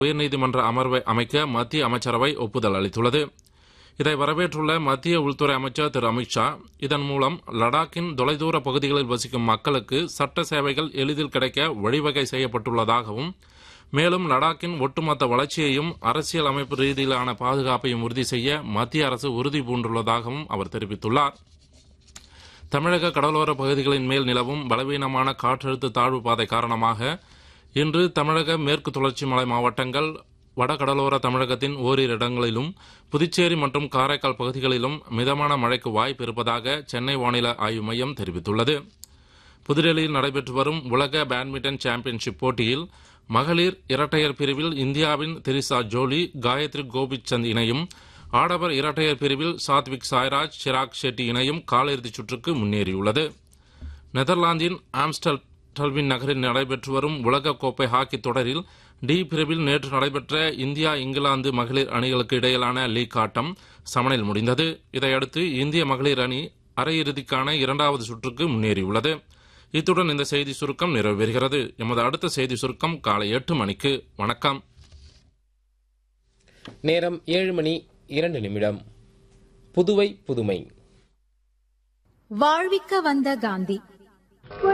உயர்நீதிமன்ற அமர்வை அமைக்க மத்திய அமைச்சரவை ஒப்புதல் அளித்துள்ளது இதை வரவேற்றுள்ள மத்திய உள்துறை அமைச்சர் திரு அமித்ஷா இதன் மூலம் லடாக்கின் தொலைதூர பகுதிகளில் வசிக்கும் மக்களுக்கு சட்ட சேவைகள் எளிதில் கிடைக்க வழிவகை செய்யப்பட்டுள்ளதாகவும் மேலும் லடாக்கின் ஒட்டுமொத்த வளர்ச்சியையும் அரசியல் அமைப்பு ரீதியிலான பாதுகாப்பையும் உறுதி செய்ய மத்திய அரசு உறுதி பூண்டுள்ளதாகவும் அவர் தெரிவித்துள்ளார் தமிழக கடலோர பகுதிகளின் மேல் நிலவும் பலவீனமான காற்றழுத்த தாழ்வு பாதை காரணமாக இன்று தமிழக மேற்கு தொடர்ச்சி மலை மாவட்டங்கள் வடகடலோர தமிழகத்தின் ஓரிரு இடங்களிலும் புதுச்சேரி மற்றும் காரைக்கால் பகுதிகளிலும் மிதமான மழைக்கு வாய்ப்பு இருப்பதாக சென்னை வானிலை ஆய்வு மையம் தெரிவித்துள்ளது புதுடெல்லியில் நடைபெற்று வரும் உலக பேட்மிண்டன் சாம்பியன்ஷிப் போட்டியில் மகளிர் இரட்டையர் பிரிவில் இந்தியாவின் திரிசா ஜோலி காயத்ரி கோபிச்சந்த் இணையும் ஆடவர் இரட்டையர் பிரிவில் சாத்விக் சாய்ராஜ் சிராக் ஷெட்டி இணையும் காலிறுதிச் சுற்றுக்கு முன்னேறியுள்ளது நெதர்லாந்தின் ஆம்ஸ்டல் டல்வின் நகரில் நடைபெற்று வரும் உலக கோப்பை ஹாக்கி தொடரில் டி பிரிவில் நேற்று நடைபெற்ற இந்தியா இங்கிலாந்து மகளிர் அணிகளுக்கு இடையிலான லீக் ஆட்டம் சமனில் முடிந்தது இதையடுத்து இந்திய மகளிர் அணி அரையிறுதிக்கான இரண்டாவது சுற்றுக்கு முன்னேறியுள்ளது இத்துடன் இந்த செய்தி சுருக்கம் நிறைவு பெறுகிறது எமது அடுத்த செய்தி சுருக்கம் காலை எட்டு மணிக்கு வணக்கம் நேரம் ஏழு மணி இரண்டு நிமிடம் புதுவை புதுமை வாழ்விக்க வந்த காந்தி